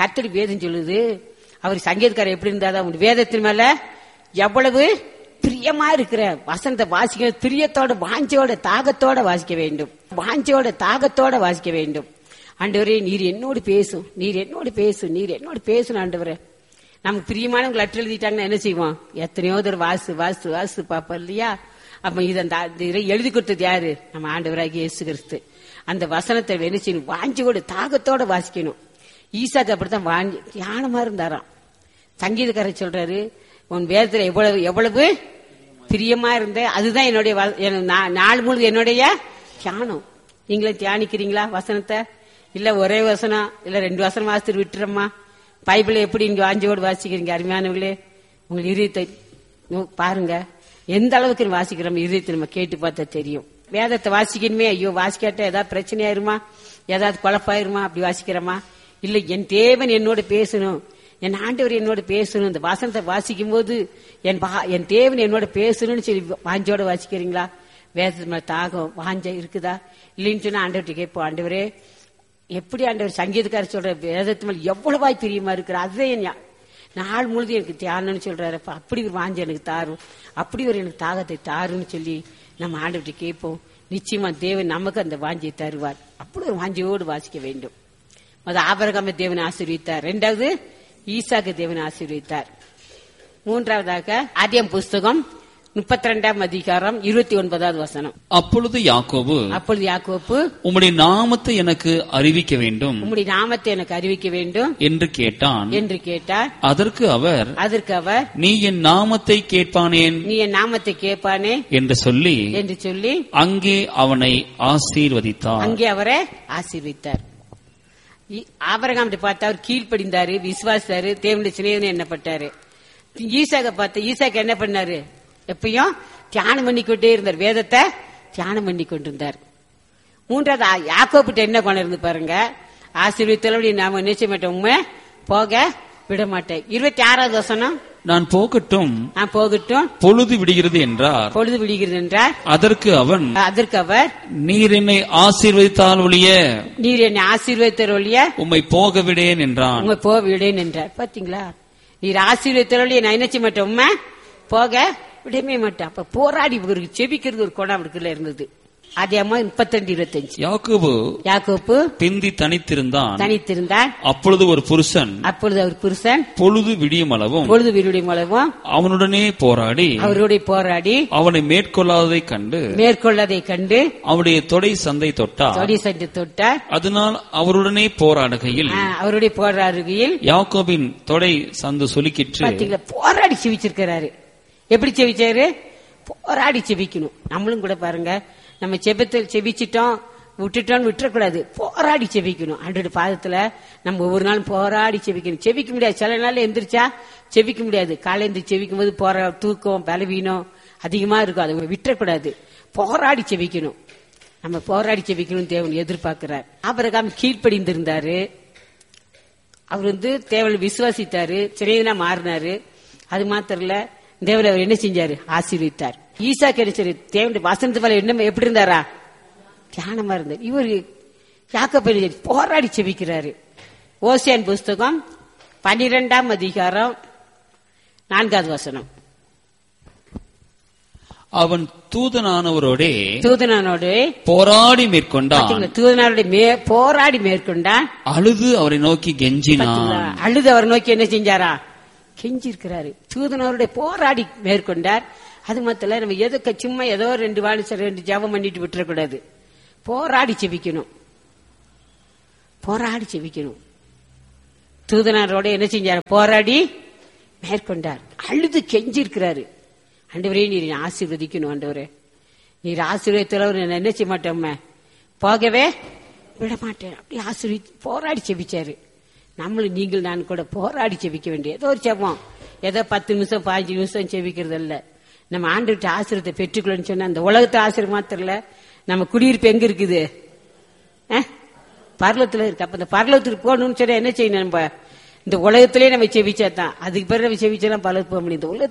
கத்தடி வேதம் சொல்லுது அவர் சங்கீதக்காரர் எப்படி இருந்தாதான் உங்க வேதத்தின் மேல எவ்வளவு பிரியமா இருக்கிற வசனத்தை வாசிக்க பிரியத்தோட வாஞ்சையோட தாகத்தோட வாசிக்க வேண்டும் வாஞ்சையோட தாகத்தோட வாசிக்க வேண்டும் ஆண்டவரே நீர் என்னோடு பேசும் நீர் என்னோடு பேசும் நீர் என்னோடு பேசணும் ஆண்டவரே நமக்கு பிரியமானவங்க லெட்டர் எழுதிட்டாங்கன்னா என்ன செய்வோம் எத்தனையோ தடவை வாசு வாசு வாசு பாப்போம் இல்லையா அப்ப இதை அந்த அந்த இதை எழுதி கொடுத்தது யாரு நம்ம ஆண்டவராகி இயேசு கிறிஸ்து அந்த வசனத்தை என்ன செய்யணும் வாஞ்சியோட தாகத்தோட வாசிக்கணும் ஈசாக்கு அப்படித்தான் வாஞ்சி தியானமா இருந்தாராம் சங்கீதக்காரர் சொல்றாரு உன் வேதத்துல எவ்வளவு எவ்வளவு பிரியமா இருந்த அதுதான் என்னுடைய வ- என் நா- நாள் முழுது என்னுடைய தியானம் நீங்களும் தியானிக்கிறீங்களா வசனத்தை இல்ல ஒரே வசனம் இல்ல ரெண்டு வசனம் வாசித்து விட்டுறோமா பைபிளை எப்படி இங்க வாஞ்சியோடு வாசிக்கிறீங்க அருமையானவங்களே உங்க இதயத்தை நோ- பாருங்க எந்த அளவுக்கு நம்ம வாசிக்கிறோம் இதயத்தை நம்ம கேட்டு பார்த்தா தெரியும் வேதத்தை வாசிக்கணுமே ஐயோ வாசிக்காட்ட ஏதாவது பிரச்சனை ஆயிருமா ஏதாவது குழப்பாயிருமா அப்படி வாசிக்கிறோமா இல்ல என் தேவன் என்னோட பேசணும் என் ஆண்டவர் என்னோட பேசணும் இந்த வசனத்தை வாசிக்கும் போது என் பா- என் தேவன் என்னோட பேசணும்னு சொல்லி வாஞ்சோட வாசிக்கிறீங்களா வேதத்து மேல தாகம் வாஞ்ச இருக்குதா இல்லைன்னு சொன்னா ஆண்டவர்கிட்ட கேட்போம் ஆண்டவரே எப்படி ஆண்டவர் சங்கீதக்காரர் சொல்ற வேதத்து மேல எவ்வளவாய் பிரியமா இருக்கிற அதுதான் என் ஞா- நாள் முழுதும் எனக்கு தியானம்னு சொல்றாரு அப்ப அப்படி ஒரு வாஞ்ச எனக்கு தாரும் அப்படி ஒரு எனக்கு தாகத்தை தாருன்னு சொல்லி நம்ம ஆண்டவர்கிட்ட கேட்போம் நிச்சயமா தேவன் நமக்கு அந்த வாஞ்சியை தருவார் அப்படி ஒரு வாஞ்சியோடு வாசிக்க வேண்டும் அது ஆபரகாம தேவன் ஆசீர்வித்தார் ரெண்டாவது ஈசாக்கு தேவன் ஆசீர்வித்தார் மூன்றாவதாக ஆதியம் புஸ்தகம் முப்பத்தி ரெண்டாம் அதிகாரம் இருபத்தி ஒன்பதாவது வசனம் அப்பொழுது யாக்கோபு அப்பொழுது யாக்கோப்பு உம்முடைய நாமத்தை எனக்கு அறிவிக்க வேண்டும் உம்முடைய நாமத்தை எனக்கு அறிவிக்க வேண்டும் என்று கேட்டான் என்று கேட்டார் அதற்கு அவர் அதற்கு அவர் நீ என் நாமத்தை கேட்பானேன் நீ என் நாமத்தை கேட்பானே என்று சொல்லி என்று சொல்லி அங்கே அவனை ஆசீர்வதித்தார் அங்கே அவரை ஆசீர்வித்தார் இ- ஆபிரகாம்கிட்ட பார்த்து அவர் கீழ்ப்படிந்தாரு விசுவாசாரு தேவனுடைய சிநேகன் எண்ணப்பட்டாரு ஈசாக்க பார்த்து ஈசாக்கு என்ன பண்ணாரு எப்பயும் தியானம் பண்ணிக்கொண்டே இருந்தார் வேதத்தை தியானம் பண்ணி கொண்டிருந்தார் மூன்றாவது ஆ- யாக்கோபிட்ட என்ன கொண்டு இருந்து பாருங்க ஆசீர்வித்தலோடு நாம நினைச்ச மாட்டோம் உண்மை போக விட மாட்டேன் இருபத்தி ஆறாவது வசனம் நான் போகட்டும் நான் போகட்டும் பொழுது விடுகிறது என்றார் பொழுது விடுகிறது என்றார் அதற்கு அவன் அதற்கு அவர் நீர் என்னை ஆசீர்வதித்தால் ஒழிய நீர் என்னை ஆசீர்வதித்தர் ஒழிய உம்மை போக விடேன் என்றான் உங்க போக விடேன் என்றார் பாத்தீங்களா நீர் ஆசீர்வதித்தருடைய நான் நினைச்ச மாட்டேன் உண்மை போக விடவே மாட்டேன் அப்ப போராடி இவருக்கு செபிக்கிறது ஒரு குணம் அவருக்குள்ள இருந்தது அதே மாதிரி முப்பத்தி இருபத்தஞ்சு யாக்கோபு யாக்கோப்பு பிந்தி தனித்திருந்தான் தனித்திருந்தார் அப்பொழுது ஒரு புருஷன் அப்பொழுது அவர் புருஷன் பொழுது விடியுமளவும் பொழுது வீருடைய மூலமும் அவனுடனே போராடி அவருடைய போராடி அவனை மேற்கொள்ளாததைக் கண்டு மேற்கொள்ளதை கண்டு அவனுடைய தொடை சந்தை தொட்டார் தொடி சென்று தொட்டார் அதனால் அவருடனே போராடுகையில் ஆ, அவருடைய போராடுகையில் யாக்கோபின் தொடை சந்து சொலுக்கிற்று பாத்தீங்களா போராடி செவிச்சிருக்கிறாரு எப்படி செவிச்சாரு போராடி செபிக்கணும் நம்மளும் கூட பாருங்க நம்ம செபத்தில் செபிச்சிட்டோம் விட்டுட்டோம்னு விட்டுறக்கூடாது போராடி செபிக்கணும் அன்றோட பாதத்துல நம்ம ஒவ்வொரு நாளும் போராடி செபிக்கணும் செபிக்க முடியாது சில நாள் எந்திரிச்சா செபிக்க முடியாது காலை எந்திரிச்சு செபிக்கும் போது போரா தூக்கம் பலவீனம் அதிகமா இருக்கும் அதை விட்டுறக்கூடாது போராடி செபிக்கணும் நம்ம போராடி செபிக்கணும் தேவன் எதிர்பார்க்கிறார் ஆபரகாம் கீழ்ப்படிந்திருந்தாரு அவர் வந்து தேவனை விசுவாசித்தாரு சிறையனா மாறினாரு அது மாத்திரம் இல்ல தேவனை அவர் என்ன செஞ்சாரு ஆசீர்வித்தார் ஈசா கிடைச்சாரு தேவனுடைய வசனத்து மேல என்ன எப்படி இருந்தாரா தியானமா இருந்தார் இவர் யாக்கப்ப போராடி செபிக்கிறாரு ஓசியான் புஸ்தகம் பன்னிரெண்டாம் அதிகாரம் நான்காவது வசனம் அவன் தூதனானவரோடே தூதனானோடு போராடி மேற்கொண்டான் பாத்தீங்களா, தூதனாரோட மே- போராடி மேற்கொண்டான் அழுது அவரை நோக்கி கெஞ்சினான் பாத்தீங்களா? அழுது அவர் நோக்கி என்ன செஞ்சாரா கெஞ்சி இருக்கிறாரு தூதனவருடைய போராடி மேற்கொண்டார் அது மாத்திர நம்ம எதுக்கு சும்மா ஏதோ ரெண்டு வாழை ரெண்டு ஜபம் பண்ணிட்டு விட்டுறக்கூடாது போராடி செபிக்கணும் போராடி செபிக்கணும் தூதனாரோட என்ன செஞ்சார் போராடி மேற்கொண்டார் அழுது கெஞ்சி இருக்கிறாரு ஆண்டவரே நீர் என்னை ஆசீர்வதிக்கணும் ஆண்டவரே நீர் ஆசீர்வதித்தளவு நான் என்ன செய்ய மாட்டோம்மே போகவே விட மாட்டேன் அப்படி ஆசீர்வி போராடி செபிச்சாரு நம்மளும் நீங்கள் நான் கூட போராடி செபிக்க வேண்டிய ஏதோ ஒரு செபம் ஏதோ பத்து நிமிஷம் பதினஞ்சு நிமிஷம் செபிக்கிறது இல்ல நம்ம ஆண்டுகிட்ட ஆசிரியத்தை பெற்றுக்கணும்னு சொன்னா அந்த உலகத்து ஆசிரியர் மாத்திரம் இல்ல நம்ம குடியிருப்பு எங்க இருக்குது அஹ்? பரலத்துல இருக்கு அப்ப இந்த பரலத்துக்கு போகணும்னு சொன்னா என்ன செய்யணும் நம்ம இந்த உலகத்திலே நம்ம செவிச்சா தான் அதுக்கு பிறகு நம்ம செவிச்செல்லாம் பலருக்கு போக முடியும் இந்த உலகத்துல